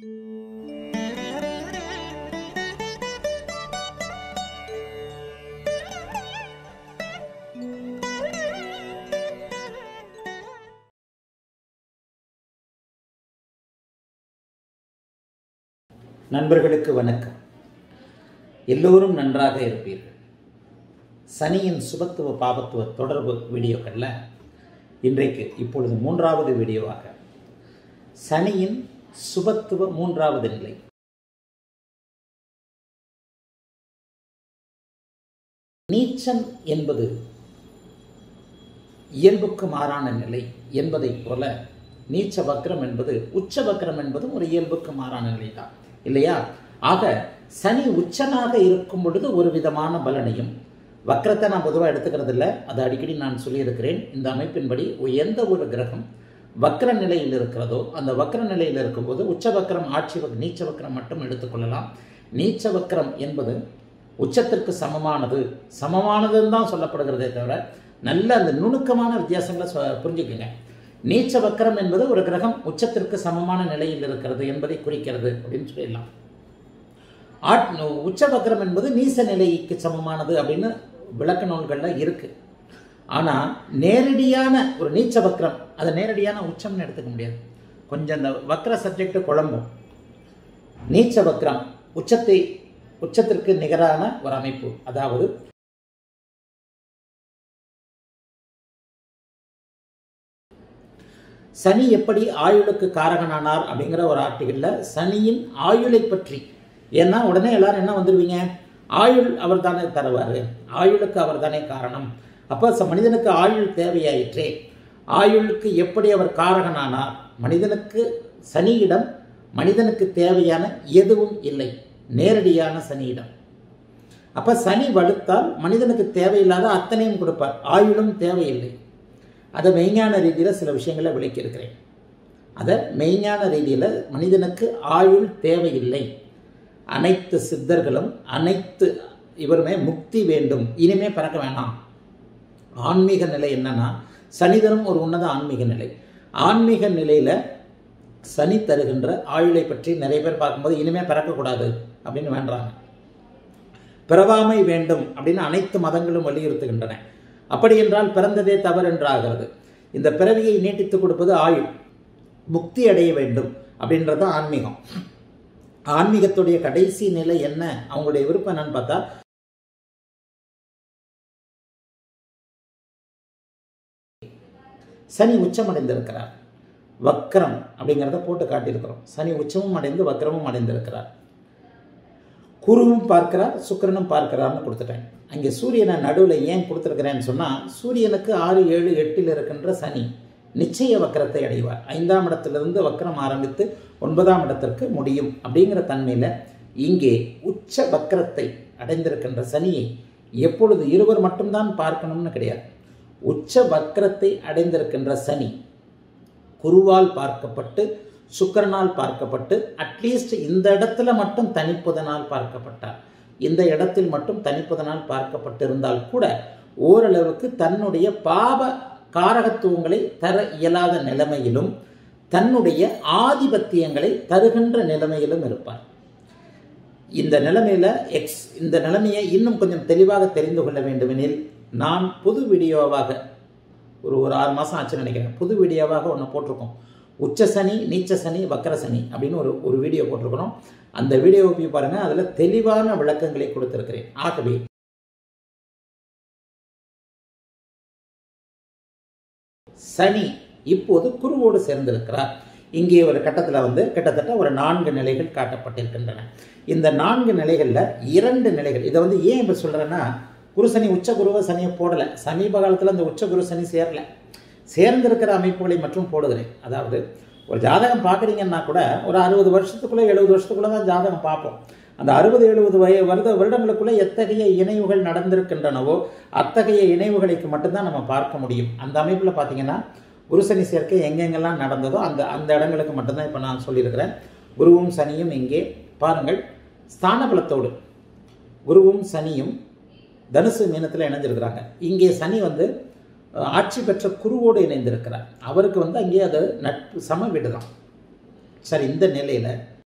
நண்பர்களுக்கு வணக்கம் எல்லோரும் நன்றாக இருப்பீர்கள் சனியின் சுபத்துவ பாபத்துவ தொடர்பு வீடியோக்களில் இன்றைக்கு இப்பொழுது மூன்றாவது வீடியோவாக சனியின் சுபத்துவ மூன்றாவது நிலை நீச்சம் என்பது இயல்புக்கு மாறான நிலை என்பதைப் போல நீச்ச வக்ரம் என்பது உச்ச வக்ரம் என்பதும் ஒரு இயல்புக்கு மாறான நிலை தான் இல்லையா ஆக சனி உச்சனாக இருக்கும் பொழுது ஒரு விதமான பலனையும் வக்ரத்தை நான் பொதுவாக எடுத்துக்கிறது இல்லை அதை அடிக்கடி நான் சொல்லியிருக்கிறேன் இந்த அமைப்பின்படி எந்த ஒரு கிரகம் வக்ர நிலையில் இருக்கிறதோ அந்த வக்ர நிலையில் இருக்கும்போது உச்ச வக்ரம் ஆட்சி வக் நீச்ச வக்ரம் மட்டும் எடுத்துக்கொள்ளலாம் நீச்ச வக்ரம் என்பது உச்சத்திற்கு சமமானது சமமானதுன்னு தான் சொல்லப்படுகிறதே தவிர நல்ல அந்த நுணுக்கமான வித்தியாசங்களை சொ- புரிஞ்சுக்குங்க நீச்ச வக்ரம் என்பது ஒரு கிரகம் உச்சத்திற்கு சமமான நிலையில் இருக்கிறது என்பதை குறிக்கிறது அப்படின்னு சொல்லிடலாம் ஆட் உச்ச வக்ரம் என்பது நீச நிலைக்கு சமமானது அப்படின்னு விளக்க நூல்களில் இருக்கு ஆனால் நேரடியான ஒரு நீச்ச வக்ரம் அதை நேரடியான உச்சம்னு எடுத்துக்க முடியாது கொஞ்சம் அந்த வக்ர சப்ஜெக்ட் குழம்பும் நீச்ச வக்ரம் உச்சத்தை உச்சத்திற்கு நிகரான ஒரு அமைப்பு அதாவது சனி எப்படி ஆயுளுக்கு காரகனானார் அப்படிங்கிற ஒரு ஆர்டிகளில் சனியின் ஆயுளை பற்றி ஏன்னா உடனே எல்லாரும் என்ன வந்துடுவீங்க ஆயுள் அவர் தானே தருவார் ஆயுளுக்கு அவர் தானே காரணம் அப்போ ச- மனிதனுக்கு ஆயுள் தேவையாயிற்றே ஆயுளுக்கு எப்படி அவர் காரகனானார் மனிதனுக்கு சனியிடம் மனிதனுக்கு தேவையான எதுவும் இல்லை நேரடியான சனியிடம் அப்ப சனி வலுத்தால் மனிதனுக்கு தேவையில்லாத அத்தனையும் கொடுப்பார் ஆயுளும் தேவையில்லை அதை மெய்ஞான ரீதியில் சில விஷயங்களை விளக்கியிருக்கிறேன் அதை மெய்ஞான ரீதியில் மனிதனுக்கு ஆயுள் தேவையில்லை அனைத்து சித்தர்களும் அனைத்து இவருமே முக்தி வேண்டும் இனிமே பிறக்க வேணாம் ஆன்மீக நிலை என்னன்னா சனிதரும் ஒரு உன்னத ஆன்மீக நிலை ஆன்மீக நிலையில சனி தருகின்ற ஆயுளை பற்றி நிறைய பேர் பார்க்கும்போது இனிமே பிறக்கக்கூடாது அப்படின்னு வேண்டுறாங்க பிறவாமை வேண்டும் அப்படின்னு அனைத்து மதங்களும் வலியுறுத்துகின்றன அப்படி என்றால் பிறந்ததே தவறு என்றாகிறது இந்த பிறவியை நீட்டித்து கொடுப்பது ஆயுள் முக்தி அடைய வேண்டும் அப்படின்றது தான் ஆன்மீகம் ஆன்மீகத்துடைய கடைசி நிலை என்ன அவங்களுடைய விருப்பம் என்னன்னு பார்த்தா சனி உச்சமடைந்திருக்கிறார் வக்ரம் அப்படிங்கிறத போட்டு காட்டியிருக்கிறோம் சனி உச்சமும் அடைந்து வக்ரமும் அடைந்திருக்கிறார் குருவும் பார்க்கிறார் சுக்கிரனும் பார்க்கிறார்னு கொடுத்துட்டேன் அங்கே சூரியனை நடுவில் ஏன் கொடுத்துருக்கிறேன்னு சொன்னால் சூரியனுக்கு ஆறு ஏழு எட்டில் இருக்கின்ற சனி நிச்சய வக்கரத்தை அடைவார் ஐந்தாம் இடத்திலிருந்து வக்கரம் ஆரம்பித்து ஒன்பதாம் இடத்திற்கு முடியும் அப்படிங்கிற தன்மையில் இங்கே உச்ச வக்கரத்தை அடைந்திருக்கின்ற சனியை எப்பொழுது இருவர் மட்டும்தான் பார்க்கணும்னு கிடையாது உச்ச வக்கரத்தை அடைந்திருக்கின்ற சனி குருவால் பார்க்கப்பட்டு சுக்கிரனால் பார்க்கப்பட்டு அட்லீஸ்ட் இந்த இடத்துல மட்டும் தனிப்பதனால் பார்க்கப்பட்டார் இந்த இடத்தில் மட்டும் தனிப்பதனால் பார்க்கப்பட்டிருந்தால் கூட ஓரளவுக்கு தன்னுடைய பாவ காரகத்துவங்களை தர இயலாத நிலைமையிலும் தன்னுடைய ஆதிபத்தியங்களை தருகின்ற நிலைமையிலும் இருப்பார் இந்த நிலைமையில எக்ஸ் இந்த நிலைமையை இன்னும் கொஞ்சம் தெளிவாக தெரிந்து கொள்ள வேண்டுமெனில் நான் புது வீடியோவாக ஒரு ஒரு ஆறு மாதம் ஆச்சுன்னு நினைக்கிறேன் புது வீடியோவாக ஒன்று போட்டிருக்கோம் உச்ச சனி நீச்ச சனி வக்கர சனி அப்படின்னு ஒரு ஒரு வீடியோ போட்டிருக்கிறோம் அந்த வீடியோவை போய் பாருங்க அதில் தெளிவான விளக்கங்களை கொடுத்திருக்கிறேன் ஆகவே சனி இப்போது குருவோடு சேர்ந்திருக்கிறார் இங்கே ஒரு கட்டத்தில் வந்து கிட்டத்தட்ட ஒரு நான்கு நிலைகள் காட்டப்பட்டிருக்கின்றன இந்த நான்கு நிலைகளில் இரண்டு நிலைகள் இதை வந்து ஏன் இப்போ சொல்கிறேன்னா குரு சனி உச்ச குருவை சனியை போடலை சமீப காலத்தில் அந்த உச்ச குரு சனி சேரல சேர்ந்திருக்கிற அமைப்புகளை மட்டும் போடுகிறேன் அதாவது ஒரு ஜாதகம் பார்க்குறீங்கன்னா கூட ஒரு அறுபது வருஷத்துக்குள்ளே எழுபது வருஷத்துக்குள்ளே தான் ஜாதகம் பார்ப்போம் அந்த அறுபது எழுபது வய வருட வருடங்களுக்குள்ளே எத்தகைய இணைவுகள் நடந்திருக்கின்றனவோ அத்தகைய இணைவுகளுக்கு மட்டும்தான் நம்ம பார்க்க முடியும் அந்த அமைப்பில் பார்த்தீங்கன்னா குருசனி சேர்க்கை எங்கெங்கெல்லாம் நடந்ததோ அந்த அந்த இடங்களுக்கு மட்டும்தான் இப்போ நான் சொல்லியிருக்கிறேன் குருவும் சனியும் இங்கே பாருங்கள் ஸ்தான பலத்தோடு குருவும் சனியும் தனுசு மீனத்தில் இணைஞ்சிருக்கிறாங்க இங்கே சனி வந்து அஹ், ஆட்சி பெற்ற குருவோடு இணைந்திருக்கிறார் அவருக்கு வந்து அங்கே அது நட்பு சம வீடு தான் சரி இந்த நிலையில்